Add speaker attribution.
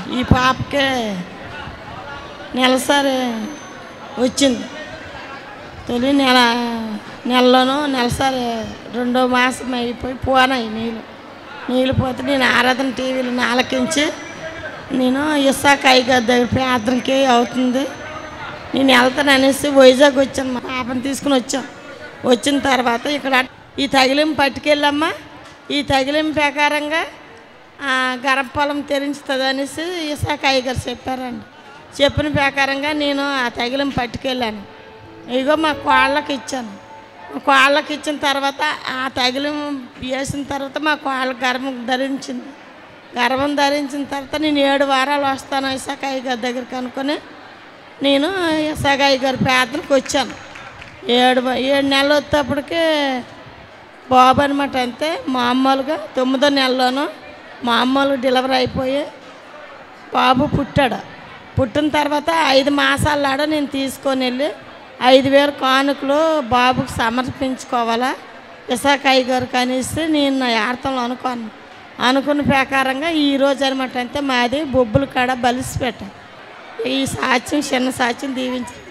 Speaker 1: ఈ పాపకే నెలసరి వచ్చింది తొలి నెల నెలలోనూ నెలసరి రెండో మాసం అయిపోయి పోనాయి నీళ్ళు నీళ్ళు పోతే నేను ఆరాధన టీవీలో ఆలకించి నేను ఇసాక అయ్యగారి దగ్గర ప్రార్థనకి అవుతుంది నేను వెళ్తాను అనేసి వైజాగ్ వచ్చాను మా పాపను తీసుకుని వచ్చాం వచ్చిన తర్వాత ఇక్కడ ఈ తగిలింపు పట్టుకెళ్ళమ్మా ఈ తగిలింపు ప్రకారంగా ఆ, గర్భఫలం తెరించుతుంది అనేసి ఇసాక అయ్యగారు చెప్పారండి చెప్పిన ప్రకారంగా నేను ఆ తగిలింపు పట్టుకెళ్ళాను ఇగో మా కోళ్ళకి ఇచ్చాను మా కోళ్ళకి ఇచ్చిన తర్వాత ఆ తగిలిం వేసిన తర్వాత మా కోళ్ళ గర్భం ధరించింది గర్భం ధరించిన తర్వాత నేను ఏడు వారాలు వస్తాను ఇసాకాయి గారి దగ్గరికి అనుకుని నేను ఇసాకాయి గారి ప్రార్థనకు వచ్చాను ఏడు వ- ఏడు నెలలు వచ్చేటప్పటికి బాబు అనమాట అంతే మామూలుగా తొమ్మిదో నెలలోనూ మామూలు డెలివరీ అయిపోయి బాబు పుట్టాడు పుట్టిన తర్వాత ఐదు మాసాలాడ నేను తీసుకొని వెళ్ళి ఐదు వేల కానుకలు బాబుకి సమర్పించుకోవాలా ఇసాకాయి గారు కనిస్తే నేను నా యార్థంలో అనుకోను అనుకున్న ప్రకారంగా ఈ రోజు అనమాట అంతే మాది బొబ్బుల కాడ బలిసిపెట్ట ఈ సాక్ష్యం చిన్న సాక్ష్యం దీవించి